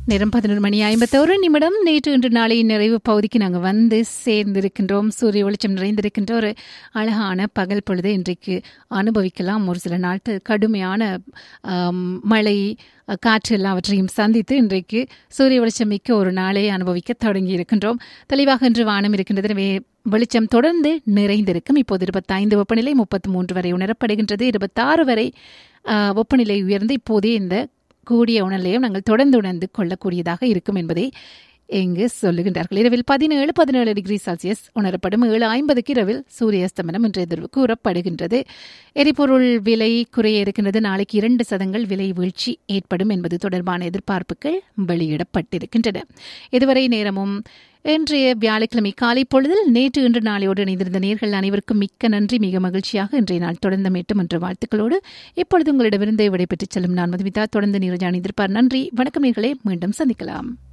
நேரம் பதினொரு மணி ஐம்பத்தோரு நிமிடம் நேற்று இன்று நாளை நிறைவு பகுதிக்கு நாங்கள் வந்து சேர்ந்திருக்கின்றோம் சூரிய வெளிச்சம் நிறைந்திருக்கின்ற ஒரு அழகான பகல் பொழுது இன்றைக்கு அனுபவிக்கலாம் ஒரு சில நாட்கள் கடுமையான ஆம், மழை காற்று எல்லாவற்றையும் சந்தித்து இன்றைக்கு சூரிய வெளிச்சம் மிக்க ஒரு நாளை அனுபவிக்க தொடங்கி இருக்கின்றோம் தெளிவாக இன்று வானம் இருக்கின்றது எனவே வெளிச்சம் தொடர்ந்து நிறைந்திருக்கும் இப்போது இருபத்தைந்து வெப்பநிலை முப்பத்தி மூன்று வரை உணரப்படுகின்றது இருபத்தாறு வரை ஆ, வெப்பநிலை உயர்ந்து இப்போதே இந்த கூடிய உணர்லையும் நாங்கள் தொடர்ந்து உணர்ந்து கொள்ளக்கூடியதாக இருக்கும் என்பதை இங்கு சொல்லுகின்றார்கள் இரவில் பதினேழு பதினேழு டிகிரி செல்சியஸ் உணரப்படும் ஏழு ஐம்பதுக்கு இரவில் சூரிய அஸ்தமனம் இன்றைய தினம் கூறப்படுகின்றது எரிபொருள் விலை குறைய இருக்கின்றது நாளைக்கு இரண்டு சதங்கள் விலை வீழ்ச்சி ஏற்படும் என்பது தொடர்பான எதிர்பார்ப்புகள் வெளியிடப்பட்டிருக்கின்றன இதுவரை நேரமும் இன்றைய வியாழக்கிழமை காலை பொழுதில் நேற்று இன்று நாளையோடு இணைந்திருந்த நேர்கள் அனைவருக்கும் மிக்க நன்றி மிக மகிழ்ச்சியாக இன்றைய நாள் தொடர்ந்து மீட்டும் என்ற வாழ்த்துக்களோடு இப்பொழுது உங்களிடமிருந்து விடைபெற்றுச் செல்லும் நான் மதுமிதா தொடர்ந்து நீரஜானி எதிர்ப்பார் நன்றி வணக்கம் நேர்களே மீண்டும் சந்திக்கலாம்